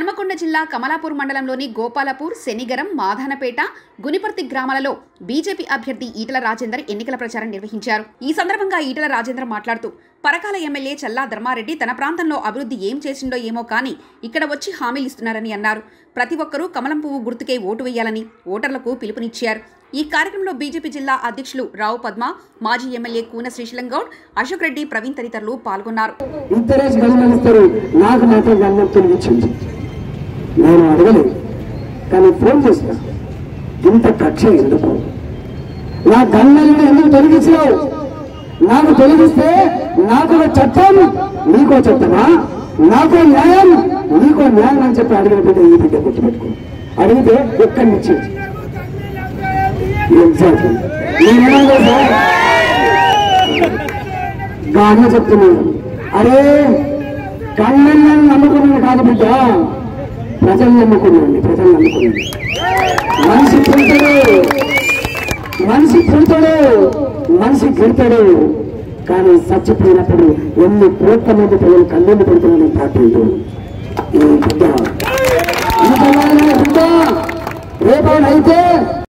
హన్మకొండ జిల్లా కమలాపూర్ మండలంలోని గోపాలపూర్ శనిగరం మాధానపేట గునిపర్తి గ్రామాలలో బీజేపీ అభ్యర్థి ఈటల రాజేందర్ ఎన్నికల ప్రచారం నిర్వహించారు ఈ సందర్భంగా ఈటల రాజేందర్ మాట్లాడుతూ పరకాల ఎమ్మెల్యే చల్లా ధర్మారెడ్డి తన ప్రాంతంలో అభివృద్ధి ఏం చేసిండో ఏమో కానీ ఇక్కడ వచ్చి హామీలు ఇస్తున్నారని అన్నారు ప్రతి ఒక్కరూ కమలం పువ్వు గుర్తుకే ఓటు వేయాలని ఓటర్లకు పిలుపునిచ్చారు ఈ కార్యక్రమంలో బీజేపీ జిల్లా అధ్యక్షులు రావు పద్మ మాజీ ఎమ్మెల్యే కూన శ్రీశైలం గౌడ్ అశోక్ రెడ్డి ప్రవీణ్ తదితరులు పాల్గొన్నారు ఇంతరేసి గమనిస్తారు నాకు మాత్రం గమనం తొలగించింది నేను అడగలేదు కానీ ఫోన్ చేసిన ఇంత కక్ష ఎందుకు నా గన్నలను ఎందుకు తొలగించావు నాకు తొలగిస్తే నాకు ఒక చట్టం నీకో చట్టమా నాకో న్యాయం నీకో న్యాయం అని చెప్పి అడిగిన బిడ్డ ఈ బిడ్డ గుర్తుపెట్టుకో అడిగితే ఎక్కడి నుంచి ఎగ్జాక్ట్లీ నేనేమన్నా సార్ బాగా చెప్తున్నాను అరే కన్నయ్యను నమ్ముకున్నాను కాదు బిడ్డ ప్రజలు నమ్ముకున్నాండి ప్రజలు నమ్ముకున్నాను మనిషి పుడతాడు మనిషి పుడతాడు మనిషి గిడతాడు కానీ చచ్చిపోయినప్పుడు ఎన్ని కోట్ల మంది ప్రజలు కన్నీళ్ళు పెడుతున్నాను పార్టీలు ఈ బిడ్డ ఈ బిడ్డ రేపు అయితే